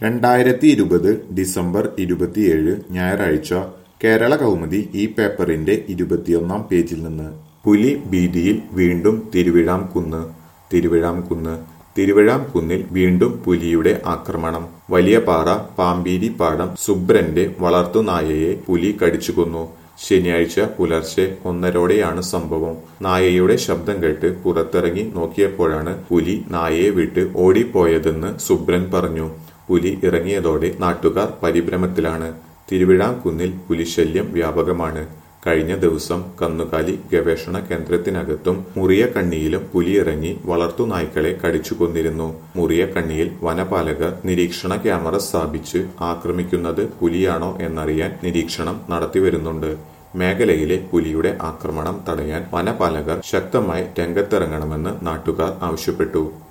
രണ്ടായിരത്തി ഇരുപത് ഡിസംബർ ഇരുപത്തിയേഴ് ഞായറാഴ്ച കേരള കൗമുദി ഈ പേപ്പറിന്റെ ഇരുപത്തിയൊന്നാം പേജിൽ നിന്ന് പുലി ഭീതിയിൽ വീണ്ടും തിരുവിഴാംകുന്ന് തിരുവിഴാംകുന്ന് തിരുവിഴാംകുന്നിൽ വീണ്ടും പുലിയുടെ ആക്രമണം വലിയപാറ പാമ്പീരി പാടം സുബ്രന്റെ വളർത്തുനായയെ പുലി കടിച്ചു കൊന്നു ശനിയാഴ്ച പുലർച്ചെ ഒന്നരോടെയാണ് സംഭവം നായയുടെ ശബ്ദം കേട്ട് പുറത്തിറങ്ങി നോക്കിയപ്പോഴാണ് പുലി നായയെ വിട്ട് ഓടിപ്പോയതെന്ന് സുബ്രൻ പറഞ്ഞു പുലി ഇറങ്ങിയതോടെ നാട്ടുകാർ പരിഭ്രമത്തിലാണ് തിരുവിഴാംകുന്നിൽ പുലിശല്യം വ്യാപകമാണ് കഴിഞ്ഞ ദിവസം കന്നുകാലി ഗവേഷണ കേന്ദ്രത്തിനകത്തും മുറിയ കണ്ണിയിലും പുലി ഇറങ്ങി വളർത്തുനായ്ക്കളെ കടിച്ചു കൊന്നിരുന്നു മുറിയ കണ്ണിയിൽ വനപാലകർ നിരീക്ഷണ ക്യാമറ സ്ഥാപിച്ച് ആക്രമിക്കുന്നത് പുലിയാണോ എന്നറിയാൻ നിരീക്ഷണം നടത്തിവരുന്നുണ്ട് മേഖലയിലെ പുലിയുടെ ആക്രമണം തടയാൻ വനപാലകർ ശക്തമായി രംഗത്തിറങ്ങണമെന്ന് നാട്ടുകാർ ആവശ്യപ്പെട്ടു